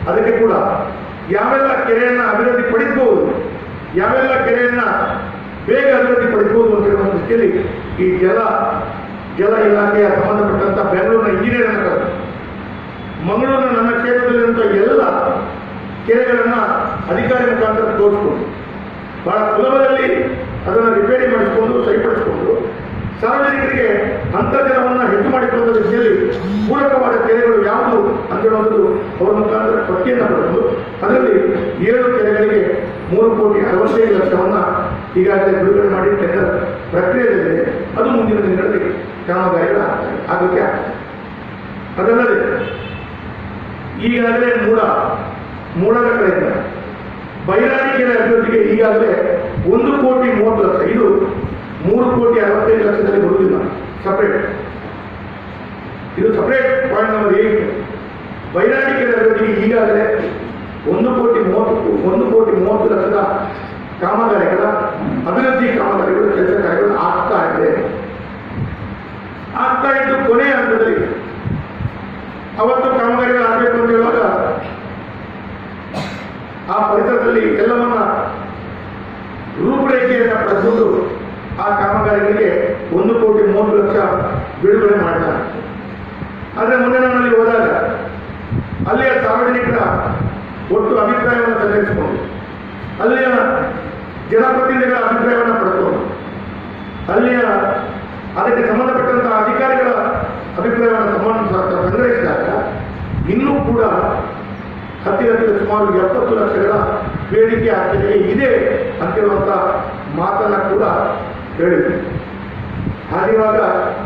ಅದಕ್ಕೆ ಕೂಡ ಯಾವೆಲ್ಲ ಕೆರೆಯನ್ನ ಅಭಿವೃದ್ಧಿ ಪಡಿಸಬಹುದು ಯಾವೆಲ್ಲ ಕೆರೆಯನ್ನ ಬೇಗ ಅಭಿವೃದ್ಧಿ ಪಡಿಸಬಹುದು ಅಂತ ಹೇಳುವ ದೃಷ್ಟಿಯಲ್ಲಿ ಈ ಜಲ ಜಲ ಇಲಾಖೆಯ ಸಂಬಂಧಪಟ್ಟಂತ ಬೆಂಗಳೂರಿನ ಇಂಜಿನಿಯರ್ ಅನ್ನ ಕರೆದು ಮಂಗಳೂರಿನ ನನ್ನ ಕ್ಷೇತ್ರದಲ್ಲಿರುವಂಥ ಎಲ್ಲ ಕೆರೆಗಳನ್ನ ಅಧಿಕಾರಿ ಮುಖಾಂತರ ತೋರಿಸ್ಕೊಂಡು ಬಹಳ ಸುಲಭದಲ್ಲಿ ಅದನ್ನು ರಿಪೇರಿ ಮಾಡಿಸಿಕೊಂಡು ಸರಿಪಡಿಸಿಕೊಂಡು ಸಾರ್ವಜನಿಕರಿಗೆ ಅಂತರ್ಜಲವನ್ನು ಹೆಚ್ಚು ಮಾಡಿಕೊಳ್ಳುವ ದಿಶೆಯಲ್ಲಿ ಪೂರಕವಾದ ಕೆರೆಗಳು ಯಾವುದು ಅಂತ ಹೇಳುವಂಥದ್ದು ಅವರ ಮುಖಾಂತರ ಪಟ್ಟಿಯನ್ನು ಪಡೆದು ಅದರಲ್ಲಿ ಏಳು ಕೆರೆಗಳಿಗೆ ಮೂರು ಕೋಟಿ ಅರವತ್ತೈದು ಲಕ್ಷವನ್ನ ಈಗಾಗಲೇ ಬಿಡುಗಡೆ ಮಾಡಿ ಟೆಂಡರ್ ಪ್ರಕ್ರಿಯೆಯಲ್ಲಿದೆ ಅದು ಮುಂದಿನ ದಿನಗಳಲ್ಲಿ ಕಾಮಗಾರಿಗಳ ಆಗೋಕ್ಕೆ ಆಗ್ತದೆ ಅದಲ್ಲದೆ ಈಗಾಗಲೇ ಮೂಡ ಮೂಡದ ಕಡೆಯಿಂದ ಬೈರಾಣಿ ಕೆರೆ ಅಭಿವೃದ್ಧಿಗೆ ಈಗಾಗಲೇ ಒಂದು ಕೋಟಿ ಮೂವತ್ತು ಲಕ್ಷ ಇದು ಮೂರು ಕೋಟಿ ಅರವತ್ತೈದು ಲಕ್ಷದಲ್ಲಿ ಬರುವುದಿಲ್ಲ ಸಪರೇಟ್ ಇದು separate point number eight Bairani ಕೆರೆ ಅಭಿವೃದ್ಧಿಗೆ ಈಗಾಗಲೇ ಒಂದು ಕೋಟಿ ಮೂವತ್ತು ಒಂದು ಕೋಟಿ ಮೂವತ್ತು ಲಕ್ಷದ ಕಾಮಗಾರಿಗಳ ಅಭಿವೃದ್ಧಿ ಕಾಮಗಾರಿಗಳು ಕೆಲಸ ಕಾರ್ಯಗಳು ಆಗ್ತಾ ಇದೆ ಆಗ್ತಾ ಇದ್ದು ಕೊನೆಯ ಹಂತದಲ್ಲಿ ಅವತ್ತು ಕಾಮಗಾರಿಗಳು ಆಗಬೇಕು ಅಂತ ಹೇಳುವಾಗ ಆ ಪರಿಸರದಲ್ಲಿ ಎಲ್ಲವನ್ನ ರೂಪರೇಖೆಯನ್ನು ಪಡೆದುಕೊಂಡು ಆ ಕಾಮಗಾರಿಗಳಿಗೆ ಒಂದು ಕೋಟಿ ಮೂವತ್ತು ಲಕ್ಷ ಬಿಡುಗಡೆ ಮಾಡಿದ್ದಾರೆ ಆದರೆ ಮೊನ್ನೆ ನಾನು ಅಲ್ಲಿ ಹೋದಾಗ ಅಲ್ಲಿಯ ಸಾರ್ವಜನಿಕರ ಒಟ್ಟು ಅಭಿಪ್ರಾಯವನ್ನು ಸಂಗ್ರಹಿಸಿಕೊಂಡು ಅಲ್ಲಿಯ ಜನಪ್ರತಿನಿಧಿಗಳ ಅಭಿಪ್ರಾಯವನ್ನು ಪಡೆದುಕೊಂಡು ಅಲ್ಲಿಯ ಅದಕ್ಕೆ ಸಂಬಂಧಪಟ್ಟಂತಹ ಅಧಿಕಾರಿಗಳ ಅಭಿಪ್ರಾಯವನ್ನು ಸಂಬಂಧ ಸಂಗ್ರಹಿಸಿದಾಗ ಇನ್ನೂ ಕೂಡ ಹತ್ತಿರ ಹತ್ತಿರ ಸುಮಾರು ಎಪ್ಪತ್ತು ಲಕ್ಷಗಳ ಬೇಡಿಕೆ ಆ ಕೆರೆಗೆ ಇದೆ ಅಂತ ಹೇಳುವಂಥ ಮಾತನ್ನ ಕೂಡ ಹೇಳಿದ್ರು ಹಾಗಿರುವಾಗ